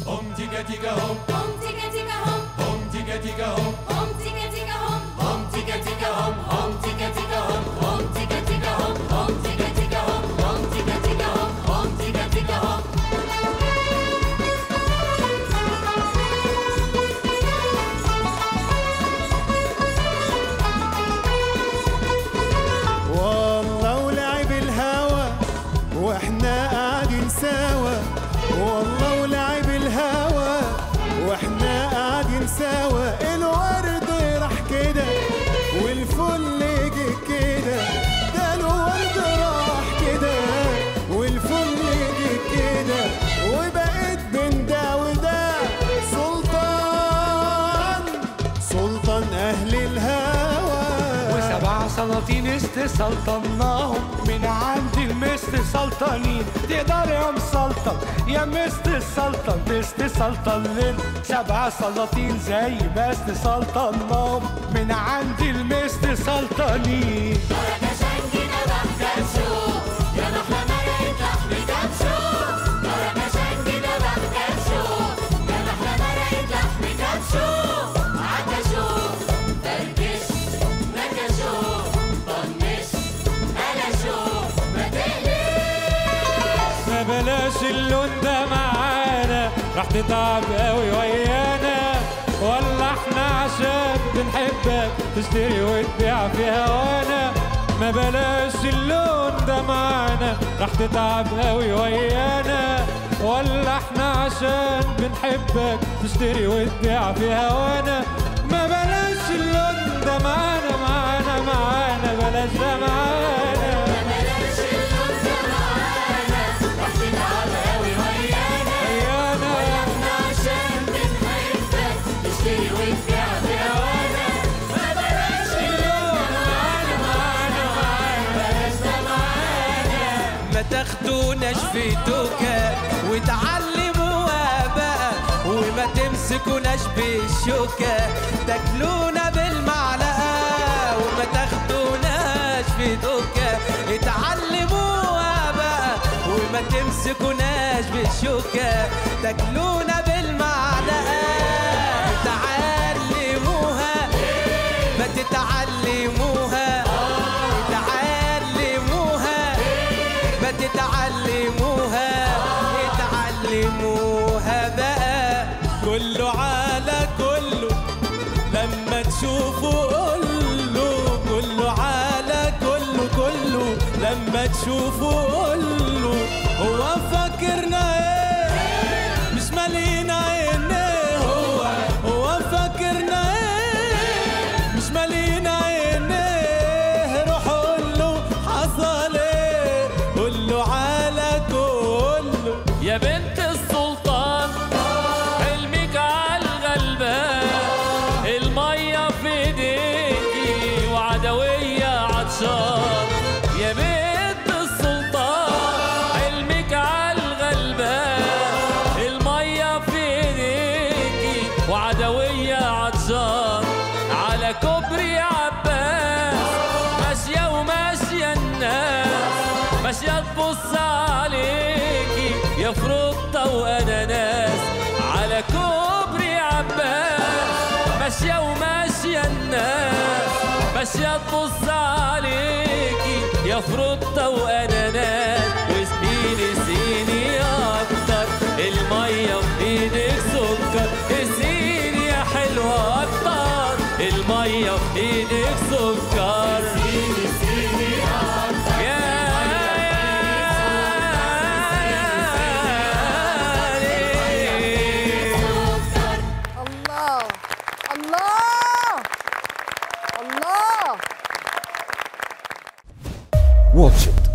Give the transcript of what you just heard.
Home tigga tigga home, Home tigga tigga home, home tigga tigga home, home tigga tigga home, home tigga tigga home, home tigga tigga home, home tigga tigga home, home tigga tigga home, home tigga tigga home, home tigga tigga home. والله ولعب الهوى واحنا قاعدين سوا والله ولعب الهوى واحنا قاعدين سوا الورد راح كده والفل جه كده ده الورد راح كده والفل جه كده وبقيت بين ده وده سلطان سلطان اهل الهوى وسبع سلاطين استسلطناهم من عند المست سلطانين تقدر يا مسلطن يا مست السلطن تستسلطن لنا سبع سلاطين زي ما استسلطناهم من عند المست سلطانين بركة شنجنا بحكة شوق يا نحلة مرقت لحم كبشو بركة شنجنا بحكة شوق يا نحلة مرقت لحم كبشو عكشو فركش نكشو طنش قلشو ما تقلقش ما بلاش اللون ده معانا راح تتعب قوي ويانا ولا احنا عشان بنحبك تشتري وتبيع في هوانا ما بلاش اللون ده معانا راح تتعب قوي ويانا ولا احنا عشان بنحبك تشتري وتبيع في هوانا ما بلاش اللون ده معانا معانا معانا بلاش ده معانا بلاش اللون ده معانا راح تتعب قوي ويانا ويانا احنا عشان بنحبك تشتري وتبيع في هوانا ما بلاش اللون ده معانا معانا معانا بلاش ده معانا ما تاخدوناش في دوكا وتعلموها بقى وما تمسكوناش بالشوكة تاكلونا بالمعلقة وما تاخدوناش في دوكا اتعلموها بقى وما تمسكوناش بالشوكة تاكلونا بالمعلقة تعلموها ما تتعلموها تعلموها ما تتعلموها اتعلموها بقى كله على كله لما تشوفوا قولوا كله على كله كله لما تشوفوا قولوا هو فاكرنا ايه مش مالينا عينيه هو هو فاكرنا ايه مش مالينا عينيه روح قول له حصل ايه قول له على كله يا بنت السلطان حلمك عالغلبان المية في ايديكي وعدوية عطشان يا بنت السلطان حلمك عالغلبان المية في ايديكي وعدوية عطشان على كوبري عباس ماشية وماشية الناس ماشية تبص عليكي يا فروتة وأناناس على كوبري عباس ماشية وماشية الناس ماشية تبص عليكي يا فروتة وأناناس واسقيني سيني أكتر المية في إيدك سكر اسقيني يا حلوة أكتر المية في إيدك سكر سيني سيني أكتر يا الله الله الله واتش إت